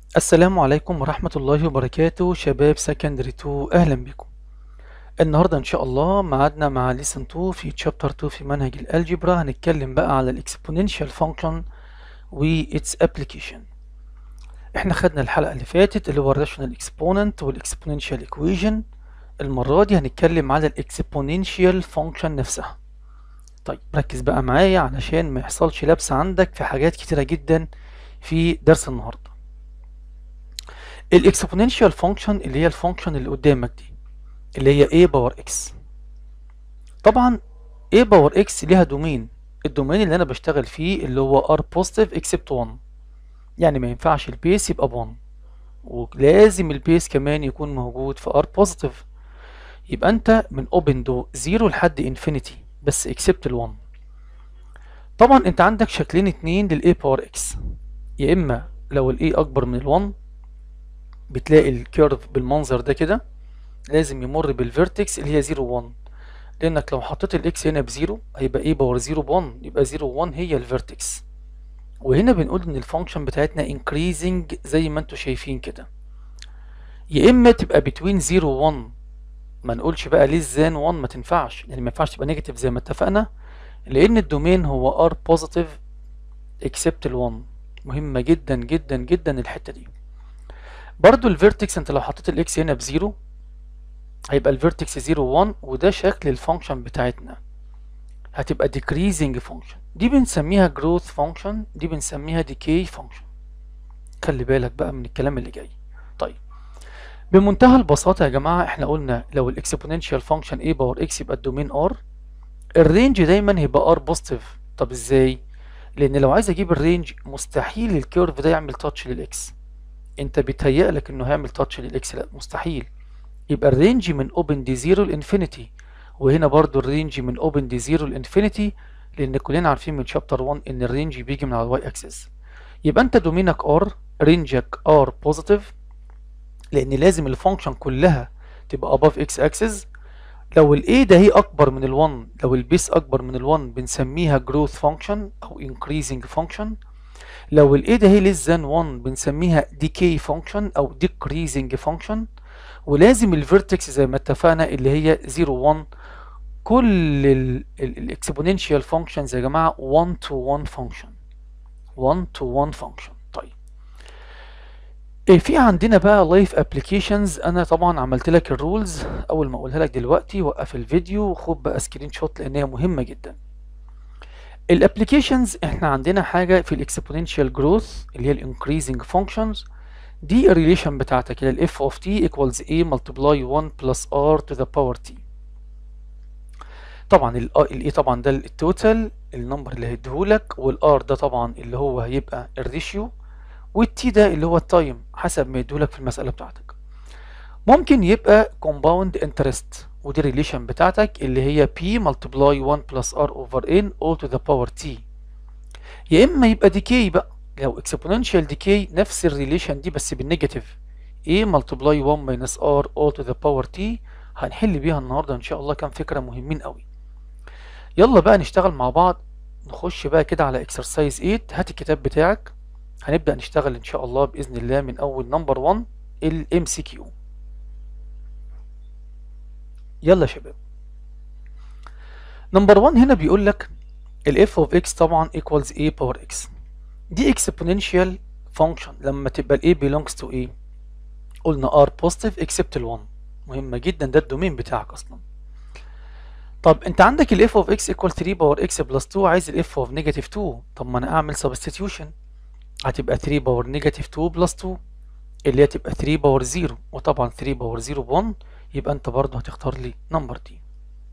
السلام عليكم ورحمة الله وبركاته شباب سكندري 2 أهلا بكم النهاردة إن شاء الله معادنا مع ليسن 2 في تشابتر 2 في منهج الألجبرا هنتكلم بقى على الإكسبوننشال فانكشن و its application احنا خدنا الحلقة اللي فاتت اللي هو الراشونال اكسبوننت والإكسبوننشال ايكويشن المرة دي هنتكلم على الإكسبوننشال فانكشن نفسها طيب ركز بقى معايا علشان ما يحصلش لبس عندك في حاجات كتيرة جدا في درس النهارده الاكسبوننشال فانكشن اللي هي الفانكشن اللي قدامك دي اللي هي a باور x طبعا a باور x ليها دومين الدومين اللي انا بشتغل فيه اللي هو r positive except 1 يعني ما ينفعش البيس يبقى ب 1 ولازم البيس كمان يكون موجود في r positive يبقى انت من open دو 0 لحد infinity بس except ال 1 طبعا انت عندك شكلين اتنين لل a باور x يا اما لو ال a اكبر من ال 1 بتلاقي الكيرف بالمنظر ده كده لازم يمر بالفيرتكس اللي هي 0 1 لانك لو حطيت الاكس هنا بزيرو هيبقى ايه باور 0 ب 1 يبقى 0 1 هي الفيرتكس وهنا بنقول ان الفانكشن بتاعتنا increasing زي ما انتم شايفين كده يا اما تبقى between 0 و 1 ما نقولش بقى less than 1 ما تنفعش يعني ما ينفعش تبقى نيجاتيف زي ما اتفقنا لان الدومين هو r positive except ال 1 مهمة جدا جدا جدا الحتة دي برضو الفيرتكس انت لو حطيت الاكس هنا بزيرو هيبقى الفيرتكس 0 1 وده شكل الفانكشن بتاعتنا هتبقى decreasing function دي بنسميها growth function دي بنسميها decay function خلي بالك بقى من الكلام اللي جاي طيب بمنتهى البساطة يا جماعة احنا قلنا لو الاكسبوننشال فانكشن a باور x يبقى الدومين r الرينج دايما هيبقى r بوزيتيف طب ازاي؟ لان لو عايز اجيب الرينج مستحيل الكيرف ده يعمل تاتش للاكس انت بيتهيأ لك انه هيعمل تاتش للاكس لا مستحيل يبقى الرينج من اوبن دي 0 لانفينيتي وهنا برضو الرينج من اوبن دي 0 لانفينيتي لان كلنا عارفين من شابتر 1 ان الرينج بيجي من على الواي اكسس يبقى انت دومينك ار رينجك ار بوزيتيف لان لازم الفانكشن كلها تبقى above اكس اكسس لو الاي ده هي اكبر من ال1 لو البيس اكبر من ال1 بنسميها growth function او increasing function لو ال A ده هي less than 1 بنسميها decay function أو decreasing function ولازم الفيرتكس زي ما اتفقنا اللي هي 0 1 كل الاكسبوننشال فانكشنز يا جماعة 1 to 1 function 1 to 1 function طيب إيه في عندنا بقى لايف ابلكيشنز انا طبعا عملت لك الرولز اول ما اقولها لك دلوقتي وقف الفيديو وخد بقى سكرين شوت لان هي مهمه جدا الابلكيشنز احنا عندنا حاجه في الاكسبوننشال جروث اللي هي الانكريزنج فانكشنز دي الريليشن بتاعتك اللي الاف اوف تي ايكوالز a ملتبلاي 1 بلس ار تو ذا باور تي طبعا الاي طبعا ده التوتال النمبر اللي هيديهولك والار ده طبعا اللي هو هيبقى الريشيو والتي ده اللي هو التايم حسب ما يديهولك في المساله بتاعتك ممكن يبقى كومباوند انترست ودي الريليشن بتاعتك اللي هي p multiply 1 plus r over n all to the power t يا اما يبقى decay بقى لو exponential decay نفس الريليشن دي بس بالنيجاتيف a multiply 1 minus r all to the power t هنحل بيها النهارده ان شاء الله كام فكره مهمين قوي يلا بقى نشتغل مع بعض نخش بقى كده على exercise 8 هات الكتاب بتاعك هنبدأ نشتغل ان شاء الله باذن الله من اول نمبر 1 ال MCQ يلا يا شباب نمبر 1 هنا بيقول لك ال f of x طبعا equals a power x دي exponential function لما تبقى ال a belongs to a قلنا r positive except ال 1 مهمة جدا ده الدومين بتاعك اصلا طب انت عندك ال f of x equal 3 باور x plus 2 عايز ال f of negative 2 طب ما انا اعمل substitution هتبقى 3 باور negative 2 plus 2 اللي هي تبقى 3 باور 0 وطبعا 3 باور 0 ب 1 يبقى انت برضه هتختار لي نمبر دي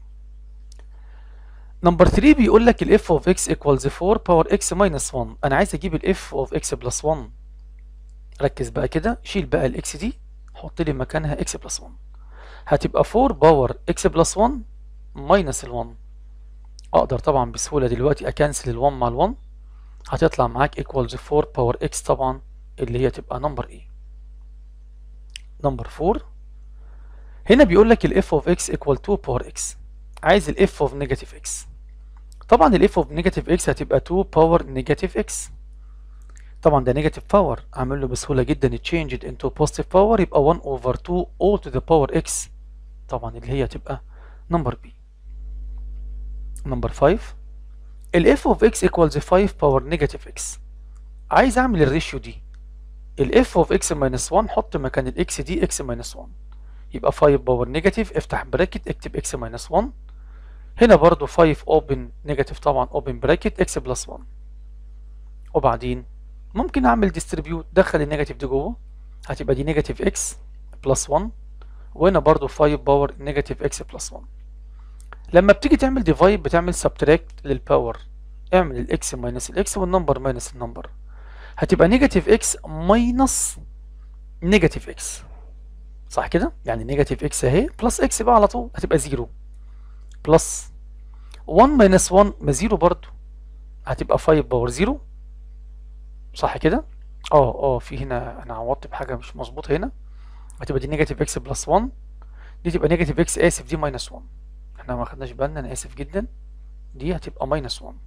نمبر 3 بيقول لك ال f of x equals 4 باور x minus 1 انا عايز اجيب ال f of x plus 1 ركز بقى كده شيل بقى ال x دي حط لي مكانها x plus 1 هتبقى 4 باور x plus 1 minus ال 1 اقدر طبعا بسهولة دلوقتي اكنسل ال 1 مع ال 1 هتطلع معاك equals 4 باور x طبعا اللي هي تبقى نمبر ايه نمبر 4 هنا بيقول لك ال f of x equal 2 باور x عايز ال f of negative x طبعا ال f of negative x هتبقى 2 باور negative x طبعا ده نيجاتيف باور اعمل له بسهوله جدا change it into positive power يبقى 1 over 2 all to the power x طبعا اللي هي تبقى نمبر بي نمبر 5 ال f of x equals 5 power negative x عايز اعمل الريشيو دي ال f of x minus 1 حط مكان ال x دي x minus 1 يبقى 5 باور نيجاتيف افتح براكت اكتب x minus 1 هنا برضو 5 open نيجاتيف طبعا open براكت x plus 1 وبعدين ممكن اعمل ديستريبيوت دخل النيجاتيف دي جوه هتبقى دي نيجاتيف x بلس 1 وهنا برضو 5 باور نيجاتيف x بلس 1 لما بتيجي تعمل ديفايد بتعمل سبتراكت للباور اعمل الاكس ماينس الاكس والنمبر ماينس النمبر هتبقى نيجاتيف اكس ماينس نيجاتيف اكس صح كده يعني نيجاتيف اكس اهي بلس اكس بقى على طول هتبقى زيرو بلس 1 ماينس 1 ما زيرو برضو هتبقى 5 باور زيرو صح كده اه اه في هنا انا عوضت بحاجه مش مظبوطه هنا هتبقى دي نيجاتيف اكس بلس 1 دي تبقى نيجاتيف اكس اسف دي ماينس 1 احنا ما خدناش بالنا انا اسف جدا دي هتبقى ماينس 1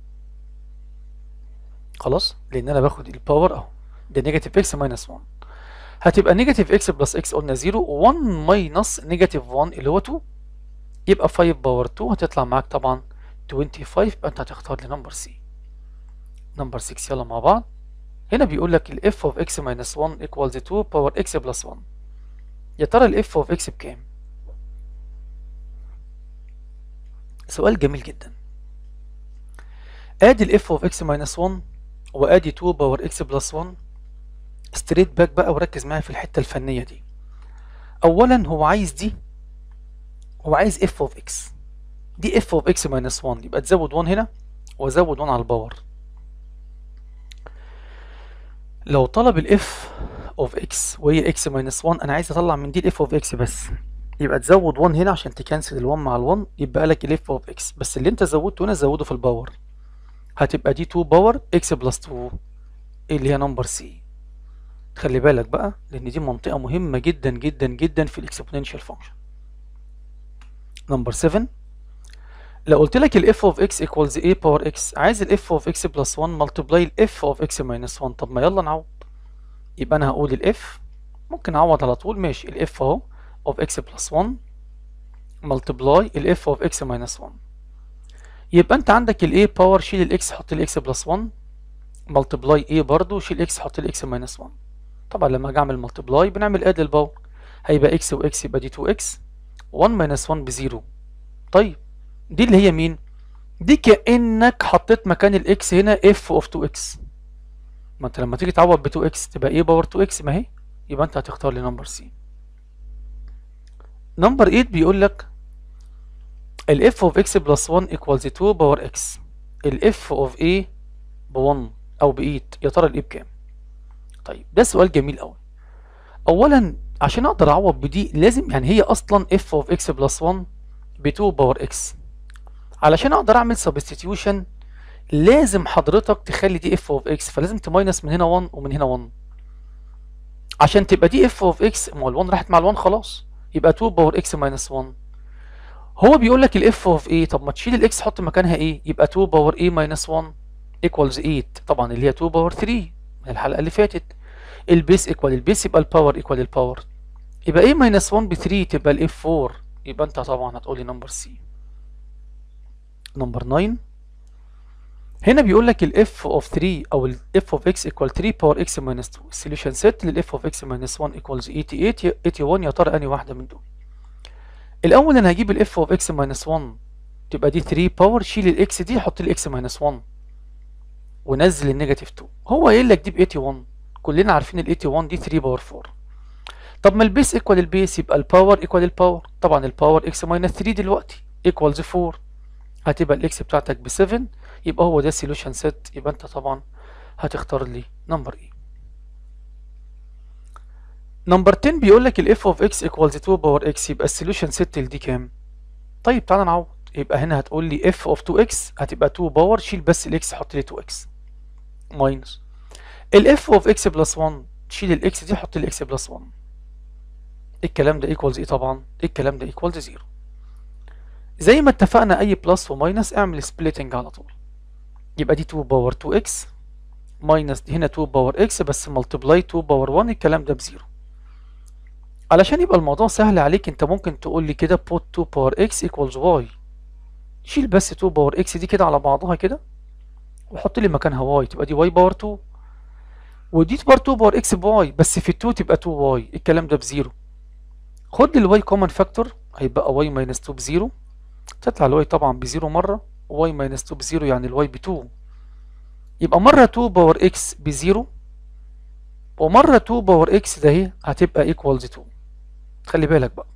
خلاص لان انا باخد الباور اهو ده نيجاتيف اكس ماينس 1 هتبقى نيجاتيف اكس بلس اكس قلنا 0 1 ماينس نيجاتيف 1 اللي هو 2 يبقى 5 باور 2 هتطلع معاك طبعا 25 يبقى انت هتختار لي نمبر سي نمبر 6 يلا مع بعض هنا بيقول لك ال f of x minus 1 equals 2 power x plus 1 يا ترى ال f of x بكام؟ سؤال جميل جدا ادي ال f of x minus 1 وادي 2 باور x plus 1 ستريت باك بقى وركز معايا في الحته الفنيه دي اولا هو عايز دي هو عايز f of x دي f of x minus 1 يبقى تزود 1 هنا وازود 1 على الباور لو طلب ال f of x وهي x minus 1 انا عايز اطلع من دي ال f of x بس يبقى تزود 1 هنا عشان تكنسل ال 1 مع ال 1 يبقى لك ال f of x بس اللي انت زودته هنا زوده في الباور هتبقى دي 2 باور x بلس 2 اللي هي نمبر c خلي بالك بقى لان دي منطقه مهمه جدا جدا جدا في الاكسبوننشال فانكشن نمبر 7 لو قلت لك ال f of x equals a power x عايز ال f of x plus 1 multiply ال f of x minus 1 طب ما يلا نعوض يبقى انا هقول ال f ممكن اعوض على طول ماشي ال f اهو of x plus 1 multiply ال f of x minus 1 يبقى انت عندك ال a power شيل ال x حط ال x plus 1 multiply a برضو شيل x حط ال x minus 1 طبعا لما اجي اعمل multiply بنعمل add للباور هيبقى x و x يبقى دي 2x 1 minus 1 بزيرو طيب دي اللي هي مين؟ دي كأنك حطيت مكان الاكس هنا f of 2x ما انت لما تيجي تعوض ب 2x تبقى ايه باور 2x ما هي يبقى انت هتختار لي نمبر سي نمبر 8 بيقول لك ال f of x plus 1 equals 2 باور x ال f of a ب 1 او ب 8 يا ترى ال a بكام؟ طيب ده سؤال جميل قوي اولا عشان اقدر اعوض بدي لازم يعني هي اصلا f of x plus 1 ب 2 باور x علشان اقدر اعمل substitution لازم حضرتك تخلي دي f of x فلازم تماينس من هنا 1 ومن هنا 1 عشان تبقى دي f of x ما هو ال 1 راحت مع ال 1 خلاص يبقى 2 باور x minus 1 هو بيقول لك ال f of a طب ما تشيل ال x حط مكانها ايه يبقى 2 باور a minus 1 equals 8 طبعا اللي هي 2 باور 3 من الحلقه اللي فاتت البيس ايكوال البيس يبقى الباور ايكوال الباور يبقى a minus 1 ب 3 تبقى ال f 4 يبقى انت طبعا هتقول لي نمبر سي نمبر 9 هنا بيقول لك ال f of 3 او ال f of x equal 3 power x minus 2 السوليوشن سيت لل f of x minus 1 equals 88 81 يا ترى انهي واحده من دول الاول انا هجيب ال f of x minus 1 تبقى دي 3 باور شيل ال x دي حط ال x minus 1 ونزل النيجاتيف 2 هو قايل لك دي ب 81 كلنا عارفين ال 81 دي 3 باور 4 طب ما البيس ايكوال البيس يبقى الباور ايكوال الباور طبعا الباور x minus 3 دلوقتي equals 4 هتبقى الاكس بتاعتك ب 7 يبقى هو ده السوليوشن سيت يبقى انت طبعا هتختار لي نمبر ايه نمبر 10 بيقول لك ال f of x equals 2 باور x يبقى السوليوشن سيت دي كام طيب تعالى نعوض يبقى هنا هتقول لي f of 2x هتبقى 2 باور شيل بس الاكس حط لي 2x ماينس ال f of x بلس 1 شيل الاكس دي حط الاكس بلس 1 الكلام ده ايكوالز ايه طبعا الكلام ده ايكوالز 0 زي ما اتفقنا اي بلس وماينس اعمل سبليتنج على طول يبقى دي 2 باور 2x ماينس هنا 2 باور اكس بس ملتبلاي 2 باور 1 الكلام ده بزيرو علشان يبقى الموضوع سهل عليك انت ممكن تقول لي كده put 2 باور اكس equals y شيل بس 2 باور اكس دي كده على بعضها كده وحط لي مكانها واي تبقى دي واي باور 2 ودي تبقى 2 باور اكس بواي بس في 2 تبقى 2 واي الكلام ده بزيرو خد الواي كومن فاكتور هيبقى واي ماينس 2 بزيرو تطلع الواي طبعا بزيرو مرة واي ماينس 2 بزيرو يعني الواي ب 2 يبقى مرة 2 باور اكس بزيرو ومرة 2 باور اكس ده اهي هتبقى ايكوالز 2 خلي بالك بقى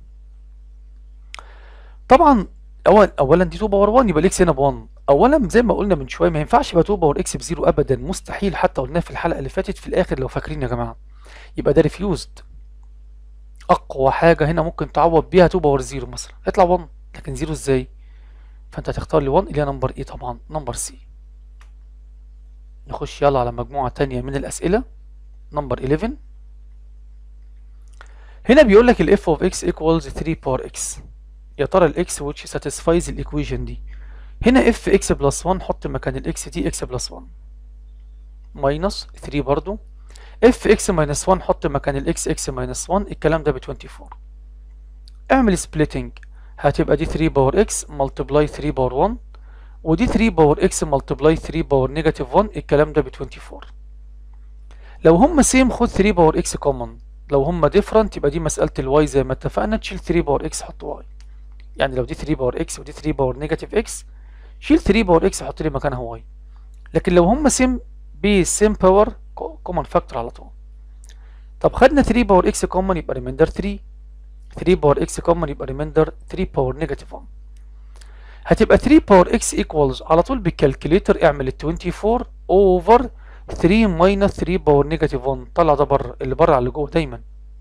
طبعا اول اولا دي 2 باور 1 يبقى الاكس هنا ب 1 اولا زي ما قلنا من شويه ما ينفعش يبقى 2 باور اكس بزيرو ابدا مستحيل حتى قلناه في الحلقه اللي فاتت في الاخر لو فاكرين يا جماعه يبقى ده ريفيوزد اقوى حاجه هنا ممكن تعوض بيها 2 باور 0 مثلا هيطلع 1 لكن 0 ازاي فانت هتختار لي 1 اللي هي نمبر ايه طبعا نمبر سي نخش يلا على مجموعه تانية من الاسئله نمبر 11 هنا بيقول لك الاف اوف اكس equals 3 باور اكس يا ترى الاكس which satisfies الايكويشن دي هنا اف اكس بلس 1 حط مكان الاكس دي اكس بلس 1 ماينس 3 برضو اف اكس ماينس 1 حط مكان الاكس اكس ماينس 1 الكلام ده ب 24 اعمل سبليتنج هتبقى دي 3 باور اكس ملتبلاي 3 باور 1 ودي 3 باور اكس ملتبلاي 3 باور نيجاتيف 1 الكلام ده ب 24 لو هم سيم خد 3 باور اكس كومن لو هم ديفرنت يبقى دي مسألة الواي زي ما اتفقنا تشيل 3 باور اكس حط واي يعني لو دي 3 باور اكس ودي 3 باور نيجاتيف اكس شيل 3 باور اكس حط لي مكانها واي لكن لو هم سيم بيس سيم باور كومن فاكتور على طول طب خدنا 3 باور اكس كومن يبقى ريميندر 3 3 باور اكس كومن يبقى ريميندر 3 باور نيجاتيف 1 هتبقى 3 باور اكس ايكوالز على طول بالكالكوليتر اعمل ال 24 اوفر 3 ماينس 3 باور نيجاتيف 1 طلع ده بره اللي بره على اللي جوه دايما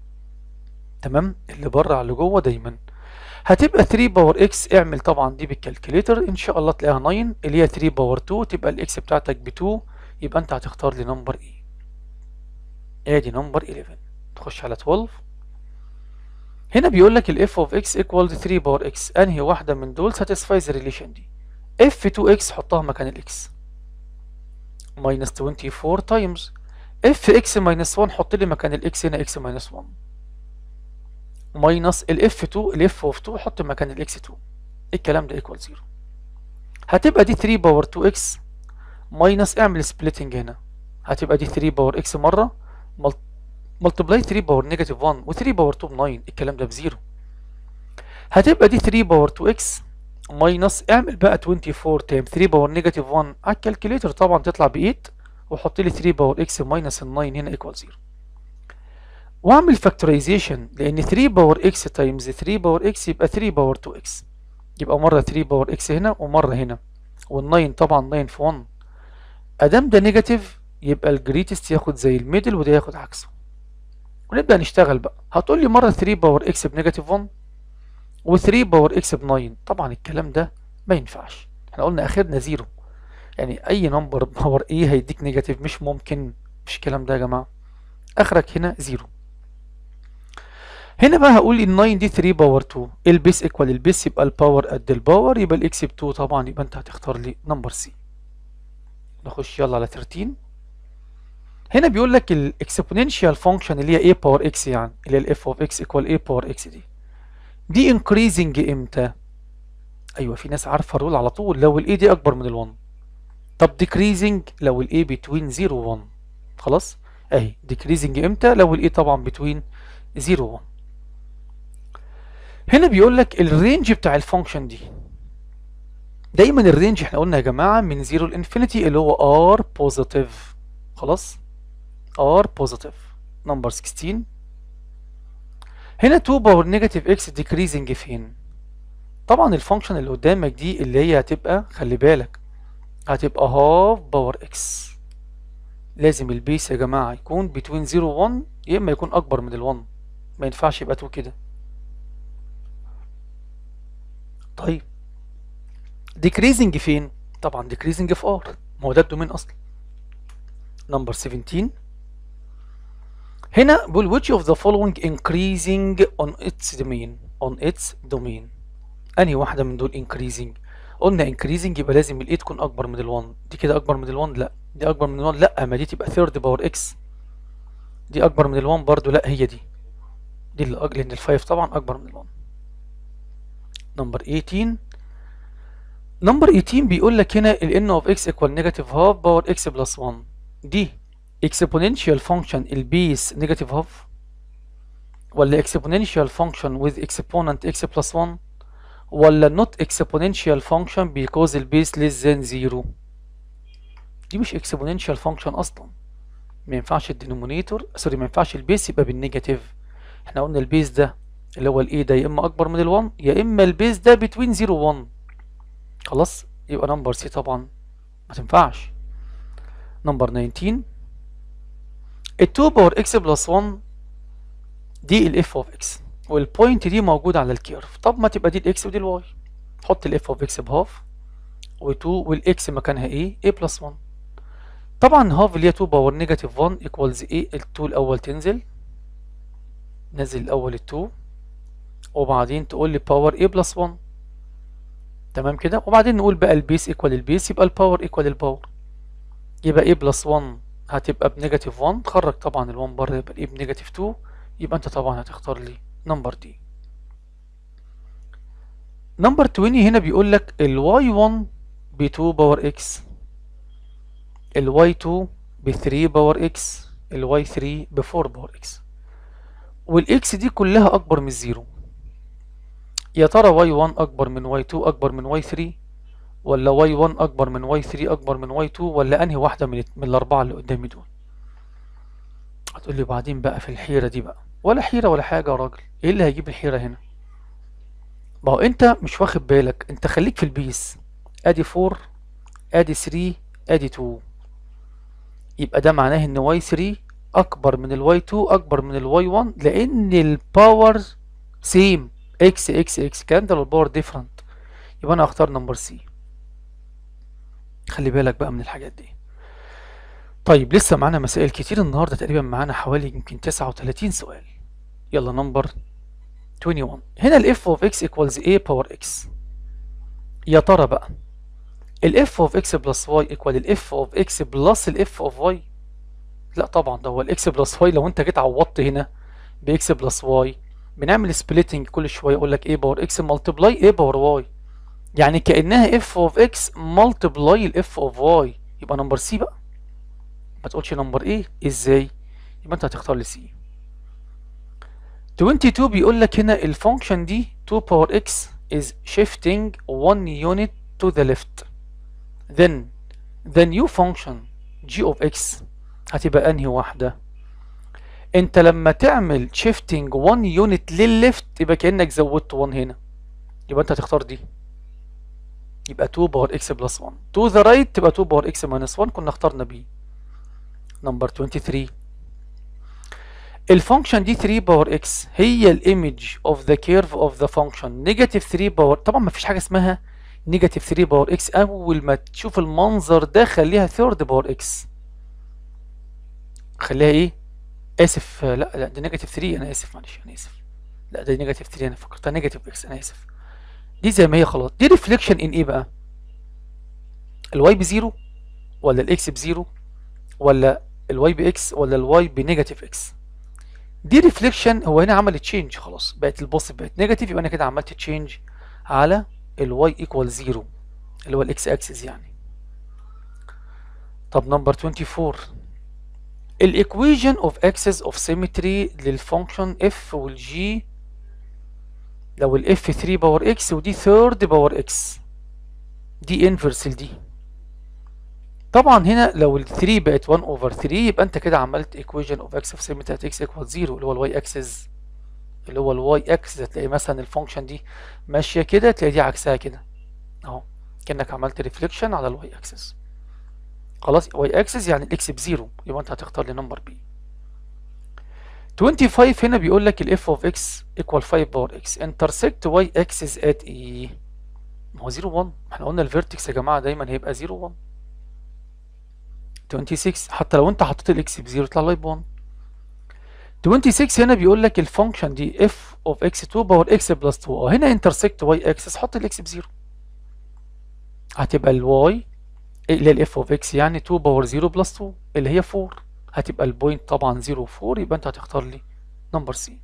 تمام اللي بره على اللي جوه دايما هتبقى 3 باور اكس اعمل طبعا دي بالكالكوليتر ان شاء الله تلاقيها 9 اللي هي 3 باور 2 تبقى الاكس بتاعتك ب 2 يبقى انت هتختار لي نمبر ايه ادي نمبر 11 تخش على 12 هنا بيقول لك الاف اوف اكس ايكوال 3 باور اكس انهي واحده من دول ساتيسفايز الريليشن دي اف 2 اكس حطها مكان الاكس ماينس 24 تايمز اف اكس ماينس 1 حط لي مكان الاكس هنا اكس ماينس 1 ماينس الاف 2 الاف اوف 2 حط مكان الاكس 2 الكلام ده ايكوال 0 هتبقى دي 3 باور 2 اكس ماينس اعمل سبليتنج هنا هتبقى دي 3 باور اكس مره ملتبلاي 3 باور نيجاتيف 1 و3 باور 2 ب 9 الكلام ده بزيرو هتبقى دي 3 باور 2 اكس ماينس اعمل بقى 24 تايم 3 باور نيجاتيف 1 على الكالكوليتر طبعا تطلع ب 8 وحط لي 3 باور اكس ماينس ال 9 هنا ايكوال 0 واعمل فاكتورايزيشن لان 3 باور اكس تايمز 3 باور اكس يبقى 3 باور 2 اكس يبقى مره 3 باور اكس هنا ومره هنا وال9 طبعا 9 في 1 ادام ده نيجاتيف يبقى الجريتست ياخد زي الميدل وده ياخد عكسه ونبدا نشتغل بقى هتقول لي مره 3 باور اكس بنيجاتيف 1 و3 باور اكس ب 9 طبعا الكلام ده ما ينفعش احنا قلنا اخرنا زيرو يعني اي نمبر باور ايه هيديك نيجاتيف مش ممكن مش الكلام ده يا جماعه اخرك هنا زيرو هنا بقى هقول ال 9 دي 3 باور 2 البيس ايكوال البيس يبقى الباور قد الباور يبقى الاكس ب 2 طبعا يبقى انت هتختار لي نمبر سي نخش يلا على 13 هنا بيقول لك الاكسبوننشال فانكشن اللي هي a باور x يعني اللي هي الاف اوف x ايكوال a باور x دي دي انكريزنج امتى ايوه في ناس عارفه الرول على طول لو الاي دي اكبر من ال1 طب ديكريزنج لو الاي بتوين 0 و 1 خلاص اهي ديكريزنج امتى لو الاي طبعا بتوين 0 و 1 هنا بيقول لك الرينج بتاع الفانكشن دي دايما الرينج احنا قلنا يا جماعه من 0 لانفينيتي اللي هو ار بوزيتيف خلاص ار بوزيتيف نمبر 16 هنا 2 باور نيجاتيف اكس ديكريزنج فين طبعا الفانكشن اللي قدامك دي اللي هي هتبقى خلي بالك هتبقى هاف باور اكس لازم البيس يا جماعه يكون بين 0 و 1 يا اما يكون اكبر من ال1 ما ينفعش يبقى 2 كده طيب ديكريزنج فين طبعا ديكريزنج في ار ما هو ده الدومين اصلا نمبر 17 هنا بقول which of the following increasing on its domain on its domain انهي واحدة من دول increasing قلنا increasing يبقى لازم ال 8 تكون اكبر من ال 1 دي كده اكبر من ال 1 لا دي اكبر من ال 1 لا ما دي تبقى ثيرد باور اكس دي اكبر من ال 1 برضو لا هي دي دي اللي أج- لان ال 5 طبعا اكبر من ال 1 نمبر 18 نمبر 18 بيقول لك هنا ال n of x equal negative half باور x plus 1 دي exponential function البيس negative half ولا exponential function with exponent x plus 1 ولا not exponential function because البيس less than 0 دي مش exponential function اصلا ما ينفعش الدينومينيتور سوري ما ينفعش البيس يبقى بالنيجاتيف احنا قلنا البيس ده اللي هو الاي ده يا اما اكبر من ال1 يا اما البيس ده between 0 و 1 خلاص يبقى نمبر سي طبعا ما تنفعش نمبر 19 ال 2 باور اكس بلس 1 دي الاف اوف اكس والبوينت دي موجوده على الكيرف طب ما تبقى دي الاكس ودي الواي حط الاف اوف اكس بهاف و2 والاكس مكانها ايه a بلس 1 طبعا هاف اللي هي 2 باور نيجاتيف 1 ايكوالز ايه ال2 الاول تنزل نزل الاول ال2 وبعدين تقول لي باور a بلس 1 تمام كده وبعدين نقول بقى البيس ايكوال البيس يبقى الباور ايكوال الباور يبقى a بلس 1 هتبقى بنيجاتيف 1 خرج طبعا ال1 بره يبقى الايه بنيجاتيف 2 يبقى انت طبعا هتختار لي نمبر دي نمبر 20 هنا بيقول لك الواي 1 ب 2 باور اكس الواي 2 ب 3 باور اكس الواي 3 ب 4 باور اكس والاكس دي كلها اكبر من الزيرو يا ترى واي 1 اكبر من واي 2 اكبر من واي 3 ولا واي 1 اكبر من واي 3 اكبر من واي 2 ولا انهي واحده من من الاربعه اللي قدامي دول هتقول لي بعدين بقى في الحيره دي بقى ولا حيره ولا حاجه يا راجل ايه اللي هيجيب الحيره هنا ما هو انت مش واخد بالك انت خليك في البيس ادي 4 ادي 3 ادي 2 يبقى ده معناه ان واي 3 اكبر من الواي 2 اكبر من الواي 1 لان الباور سيم اكس اكس اكس الكلام ده لو الباور ديفرنت يبقى انا اختار نمبر سي خلي بالك بقى من الحاجات دي طيب لسه معانا مسائل كتير النهارده تقريبا معانا حوالي يمكن 39 سؤال يلا نمبر 21 هنا ال f of x equals a power x يا ترى بقى ال f of x plus y equal ال f of x plus ال f of y لا طبعا ده هو ال x plus y لو انت جيت عوضت هنا ب x plus y بنعمل سبليتنج كل شويه اقول لك a باور x multiply a باور y يعني كانها f of x multiply ال f of y يبقى نمبر c بقى ما تقولش نمبر ايه ازاي يبقى انت هتختار لي سي 22 بيقول لك هنا الفانكشن دي 2 power x is shifting one unit to the left then the new function g of x هتبقى انهي واحدة انت لما تعمل shifting one unit للليفت يبقى كأنك زودت 1 هنا يبقى انت هتختار دي يبقى 2 power x plus 1 to the right تبقى 2 power x minus 1 كنا اخترنا بي نمبر 23 الفانكشن دي 3 باور اكس هي الايمج اوف ذا كيرف اوف ذا فانكشن نيجاتيف 3 باور طبعا ما فيش حاجه اسمها نيجاتيف 3 باور اكس اول ما تشوف المنظر ده خليها ثيرد باور اكس خليها ايه اسف لا لا دي نيجاتيف 3 انا اسف معلش انا اسف لا دي نيجاتيف 3 انا فكرتها نيجاتيف اكس انا اسف دي زي ما هي خلاص دي ريفليكشن ان ايه بقى الواي بزيرو ولا الاكس بزيرو ولا الواي باكس ولا الواي بنيجاتيف اكس دي ريفليكشن هو هنا عمل تشينج خلاص بقت البوزيتيف بقت نيجاتيف يبقى انا كده عملت تشينج على الواي ايكوال زيرو اللي هو الاكس اكسس يعني طب نمبر 24 الايكويجن اوف اكسس اوف سيمتري للفانكشن اف والجي لو الاف 3 باور اكس ودي ثيرد باور اكس دي انفرس لدي طبعا هنا لو ال 3 بقت 1 اوفر 3 يبقى انت كده عملت equation of x of symmetry at x equals 0 اللي هو الواي اكسس اللي هو الواي اكسس هتلاقي مثلا الفانكشن دي ماشيه كده تلاقي دي عكسها كده اهو كانك عملت ريفليكشن على الواي اكسس خلاص واي اكسس يعني الاكس بزيرو يبقى انت هتختار لي نمبر بي 25 هنا بيقول لك الاف اوف اكس equal 5 باور اكس intersect y axis at ايه ما هو 0 1 احنا قلنا الفيرتكس يا جماعه دايما هيبقى 0 1 26 حتى لو انت حطيت الاكس بزيرو يطلع لك ب 1 26 هنا بيقول لك الفانكشن دي اف اوف اكس 2 باور اكس بلس 2 اه هنا انترسكت واي اكسس حط الاكس بزيرو هتبقى الواي اللي هي الاف اوف اكس يعني 2 باور 0 بلس 2 اللي هي 4 هتبقى البوينت طبعا 0 4 يبقى انت هتختار لي نمبر سي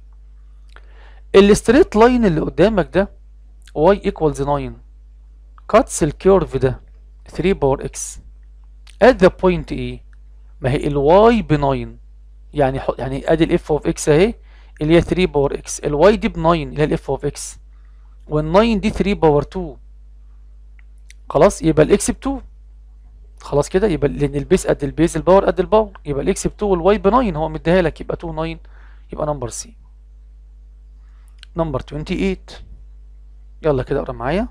الستريت لاين اللي قدامك ده y equals 9 cuts الكيرف ده 3 باور x at the point ايه ما هي الواي ب 9 يعني حط يعني ادي الاف اوف اكس اهي اللي هي 3 باور اكس الواي دي ب 9 اللي هي الاف اوف اكس وال9 دي 3 باور 2 خلاص يبقى الاكس ب 2 خلاص كده يبقى لان البيس قد البيس الباور قد الباور يبقى الاكس ب 2 والواي ب 9 هو مديها لك يبقى 2 9 يبقى نمبر سي نمبر 28 يلا كده اقرا معايا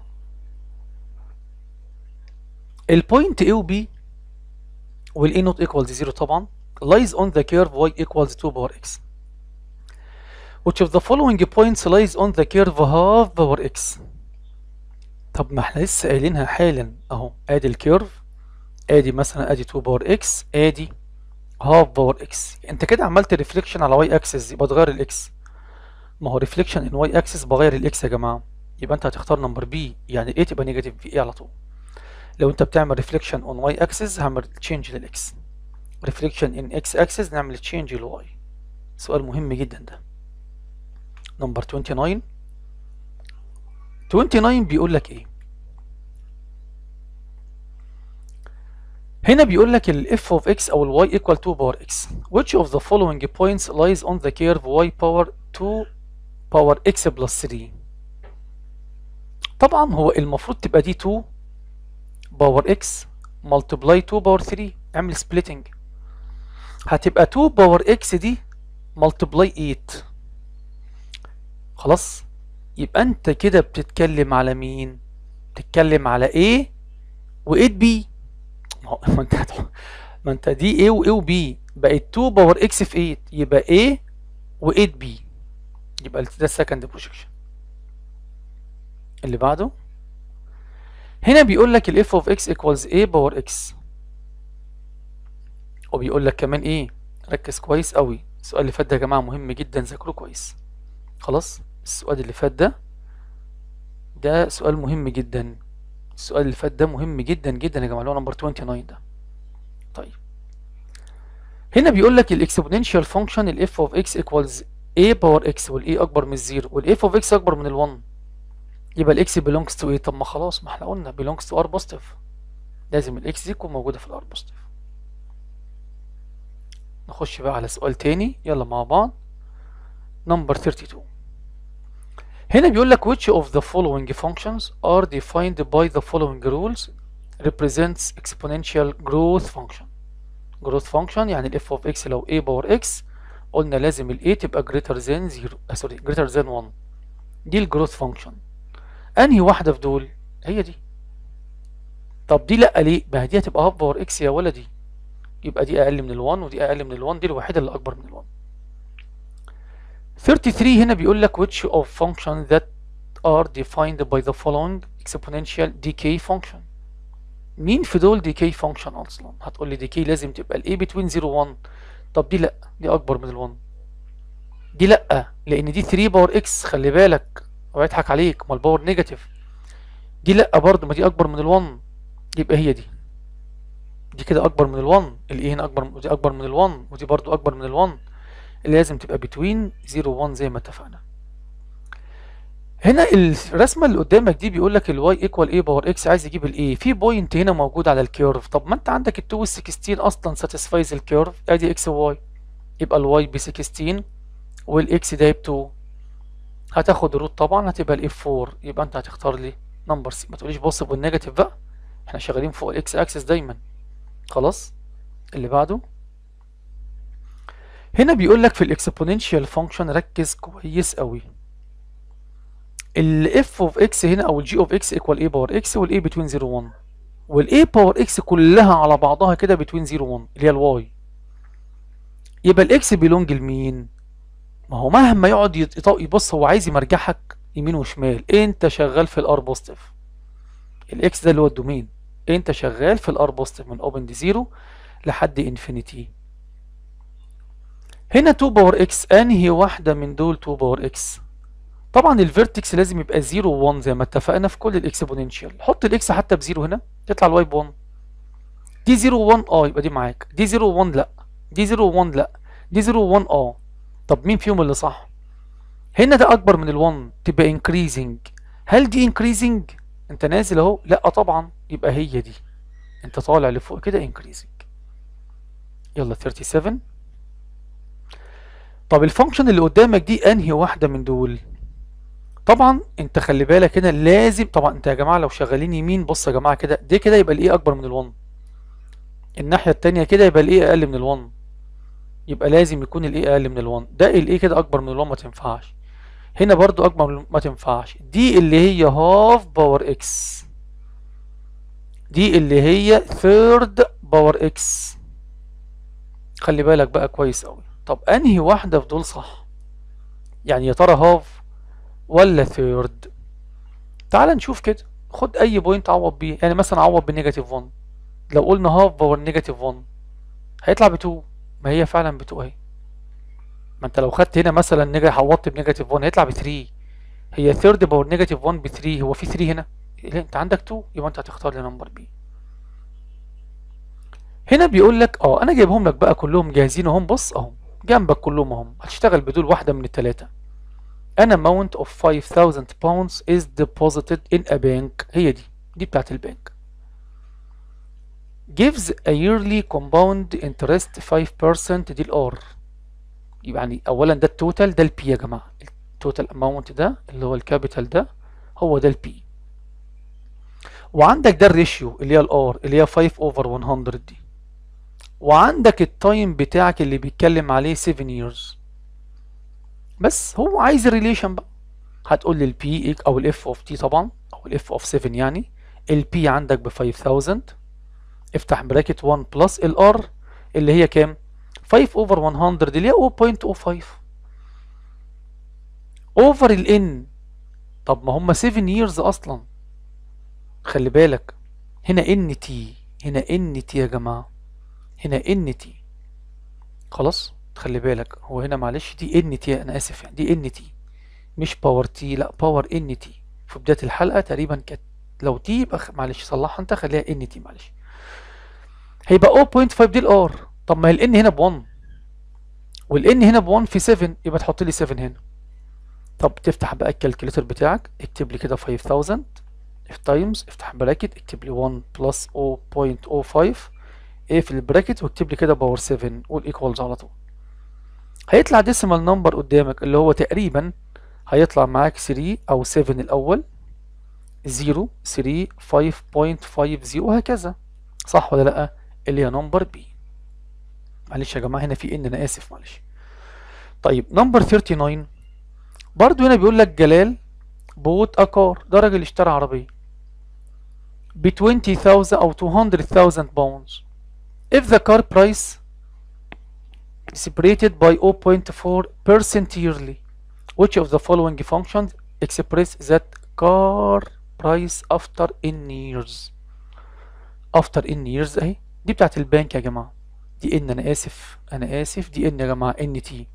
البوينت A و B وال A not equals 0 طبعا lies on the curve y equals 2 power x which of the following points lies on the curve half power x طب ما احنا لسه قايلينها حالا اهو ادي الكيرف ادي مثلا ادي 2 باور اكس ادي هاف باور اكس انت كده عملت ريفليكشن على واي اكسس يبقى تغير الاكس ما هو ريفليكشن ان واي اكسس بغير الاكس يا جماعه يبقى انت هتختار نمبر بي يعني ايه تبقى نيجاتيف في ايه على طول لو انت بتعمل ريفليكشن اون واي اكسس هعمل تشينج للاكس ريفليكشن ان اكس اكسس نعمل تشينج لواي سؤال مهم جدا ده نمبر 29 29 بيقول لك ايه هنا بيقول لك ال f of x او ال y equal 2 power x which of the following points lies on the curve y power 2 power x plus 3 طبعا هو المفروض تبقى دي 2 باور x multiply 2 باور 3 اعمل splitting هتبقى 2 باور x دي multiply 8 خلاص يبقى انت كده بتتكلم على مين بتتكلم على A و 8B ما انت ما انت دي A و A و B بقت 2 باور x في 8 يبقى A و 8B يبقى ده السكند بروجكشن اللي بعده هنا بيقول لك ال f of x equals a باور x وبيقول لك كمان ايه ركز كويس قوي السؤال اللي فات ده يا جماعه مهم جدا ذاكروه كويس خلاص السؤال اللي فات ده ده سؤال مهم جدا السؤال اللي فات ده مهم جدا جدا يا جماعه اللي هو نمبر 29 ده طيب هنا بيقول لك الاكسبوننشال فانكشن الاف اوف اكس ايكوالز a باور x والاي اكبر من الزيرو والاف اوف اكس اكبر من ال1 يبقى الاكس belongs to ايه طب ما خلاص ما احنا قلنا belongs to r positive لازم الاكس دي تكون موجوده في الار positive نخش بقى على سؤال تاني يلا مع بعض نمبر 32 هنا بيقول لك which of the following functions are defined by the following rules represents exponential growth function growth function يعني ال f of x لو a باور x قلنا لازم ال a تبقى greater than 0 آه سوري greater than 1 دي الجروث فانكشن انهي واحده في دول هي دي طب دي لا ليه ما دي هتبقى هاف باور اكس يا ولدي يبقى دي اقل من ال1 ودي اقل من ال1 دي الوحيده اللي اكبر من ال1 33 هنا بيقول لك which of functions that are defined by the following exponential decay function مين في دول decay function اصلا هتقول لي decay لازم تبقى ال a between 0 و 1 طب دي لا دي اكبر من ال1 دي لا لان دي 3 باور اكس خلي بالك هو يضحك عليك ما الباور نيجاتيف دي لا برضه ما دي اكبر من ال1 يبقى هي دي دي كده اكبر من ال1 الايه هنا اكبر ودي اكبر من ال1 ودي برضه اكبر من ال1 اللي لازم تبقى بتوين 0 و 1 زي ما اتفقنا هنا الرسمه اللي قدامك دي بيقول لك الواي ايكوال ايه باور اكس عايز يجيب الايه في بوينت هنا موجود على الكيرف طب ما انت عندك ال 2 وال 16 اصلا ساتيسفايز الكيرف ادي اكس وواي يبقى الواي ب 16 والاكس ده ب 2 هتاخد روت طبعا هتبقى الاف 4 يبقى انت هتختار لي نمبر سي ما تقوليش بص بالنيجاتيف بقى احنا شغالين فوق الاكس اكسس دايما خلاص اللي بعده هنا بيقول لك في الاكسبوننشال فانكشن ركز كويس قوي الاف اوف اكس هنا او الجي اوف اكس ايكوال اي باور اكس والاي بتوين 0 1 والاي باور اكس كلها على بعضها كده بتوين 0 1 اللي هي الواي يبقى الاكس بيلونج لمين ما هو مهما يقعد يبص هو عايز يمرجحك يمين وشمال انت شغال في الار بوزيتيف الاكس ده اللي هو الدومين انت شغال في الار بوزيتيف من اوبن دي 0 لحد انفينيتي هنا 2 باور اكس انهي واحده من دول 2 باور اكس طبعا الفيرتكس لازم يبقى 0 و1 زي ما اتفقنا في كل الاكسبوننشال حط الاكس حتى بزيرو هنا تطلع الواي ب1 دي 0 و1 اه يبقى دي معاك دي 0 و1 لا دي 0 و1 لا دي 0 و1 اه طب مين فيهم اللي صح هنا ده اكبر من ال1 تبقى increasing هل دي increasing انت نازل اهو لا طبعا يبقى هي دي انت طالع لفوق كده increasing يلا 37 طب الفانكشن اللي قدامك دي انهي واحده من دول طبعا انت خلي بالك هنا لازم طبعا انت يا جماعه لو شغالين يمين بص يا جماعه كده دي كده يبقى الايه اكبر من ال1 الناحيه التانية كده يبقى الايه اقل من ال1 يبقى لازم يكون الايه اقل من ال1 ده الايه كده اكبر من ال1 ما تنفعش هنا برضو اكبر من ما تنفعش دي اللي هي هاف باور اكس دي اللي هي ثيرد باور اكس خلي بالك بقى كويس قوي طب انهي واحده في دول صح يعني يا ترى هاف ولا ثيرد تعال نشوف كده خد اي بوينت عوض بيه يعني مثلا عوض بنيجاتيف 1 لو قلنا هاف باور نيجاتيف 1 هيطلع ب 2 ما هي فعلا ب 2 اهي ما انت لو خدت هنا مثلا نيجا عوضت بنيجاتيف 1 هيطلع ب 3 هي ثيرد باور نيجاتيف 1 ب 3 هو في 3 هنا لا انت عندك 2 يبقى انت هتختار لي نمبر بي هنا بيقول لك اه انا جايبهم لك بقى كلهم جاهزين اهم بص اهم جنبك كلهم اهم هتشتغل بدول واحده من الثلاثه an amount of 5000 pounds is deposited in a bank هي دي دي بتاعت البنك gives a yearly compound interest 5% دي الار يعني اولا ده التوتال ده البي يا جماعه التوتال اماونت ده اللي هو الكابيتال ده هو ده البي وعندك ده الريشيو اللي هي الار اللي هي 5 اوفر 100 دي وعندك التايم بتاعك اللي بيتكلم عليه 7 years بس هو عايز الريليشن بقى هتقول لي البي او الاف اوف تي طبعا او الاف اوف 7 يعني البي عندك ب 5000 افتح براكت 1 بلس الار اللي هي كام 5 اوفر 100 اللي هي 0.05 اوفر الان طب ما هم 7 years اصلا خلي بالك هنا ان تي هنا ان تي يا جماعه هنا ان تي خلاص خلي بالك هو هنا معلش دي ان تي انا اسف يعني دي ان تي مش باور تي لا باور ان تي في بدايه الحلقه تقريبا كانت لو تي يبقى معلش صلحها انت خليها ان تي معلش هيبقى 0.5 دي الار طب ما هي الان هنا ب 1 والان هنا ب 1 في 7 يبقى تحط لي 7 هنا طب تفتح بقى الكالكوليتر بتاعك اكتب لي كده 5000 اف تايمز افتح براكت اكتب لي 1 بلس 0.05 ايه في البراكت واكتب لي كده باور 7 قول ايكوالز على طول هيطلع ديسيمال نمبر قدامك اللي هو تقريبا هيطلع معاك 3 او 7 الاول 0 3 5.50 وهكذا صح ولا لا اللي هي نمبر بي معلش يا جماعه هنا في ان انا اسف معلش طيب نمبر 39 برضو هنا بيقول لك جلال بوت اكار ده راجل اشترى عربيه ب 20000 او 200000 باوندز if the car price separated by 0.4% yearly which of the following functions express that car price after n years after n years اهي دي بتاعت البنك يا جماعه دي ان انا اسف انا اسف دي ان يا جماعه ان تي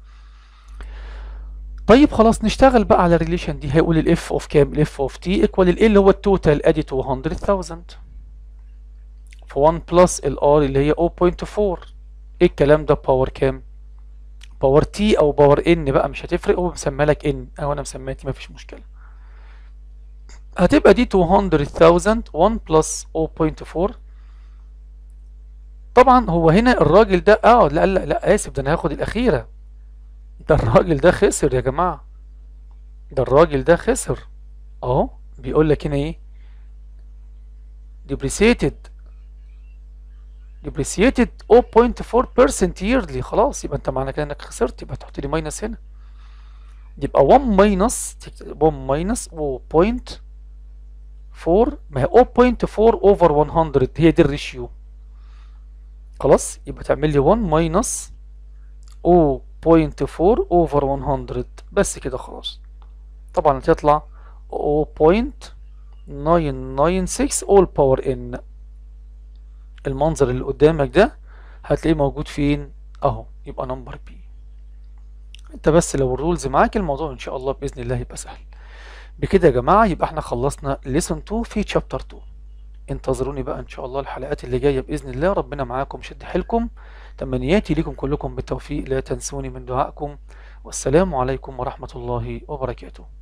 طيب خلاص نشتغل بقى على الريليشن دي هيقول الاف اوف كام الاف اوف تي ايكوال الايه اللي هو التوتال ادي 200000 في 1 بلس الار اللي هي 0.4 ايه الكلام ده باور كام باور تي او باور ان بقى مش هتفرق هو مسمى لك ان او انا مسميها تي مفيش مشكله هتبقى دي 200000 1 بلس 0.4 طبعا هو هنا الراجل ده اه لا لا لا اسف ده انا هاخد الاخيره ده الراجل ده خسر يا جماعه ده الراجل ده خسر اهو بيقول لك هنا ايه depreciated depreciated 0.4% yearly خلاص يبقى انت معنى كده انك خسرت يبقى تحط لي ماينس هنا يبقى 1 ماينس 1 ماينس 0.4 ما هي 0.4 اوفر 100 هي دي الريشيو خلاص يبقى تعمل لي 1 ماينس 0.4 اوفر 100 بس كده خلاص طبعا هتطلع 0.996 all power n المنظر اللي قدامك ده هتلاقيه موجود فين اهو يبقى نمبر بي انت بس لو الرولز معاك الموضوع ان شاء الله باذن الله يبقى سهل بكده يا جماعه يبقى احنا خلصنا ليسون 2 في شابتر 2 انتظروني بقى ان شاء الله الحلقات اللي جايه باذن الله ربنا معاكم شد حيلكم تمنياتي لكم كلكم بالتوفيق لا تنسوني من دعائكم والسلام عليكم ورحمه الله وبركاته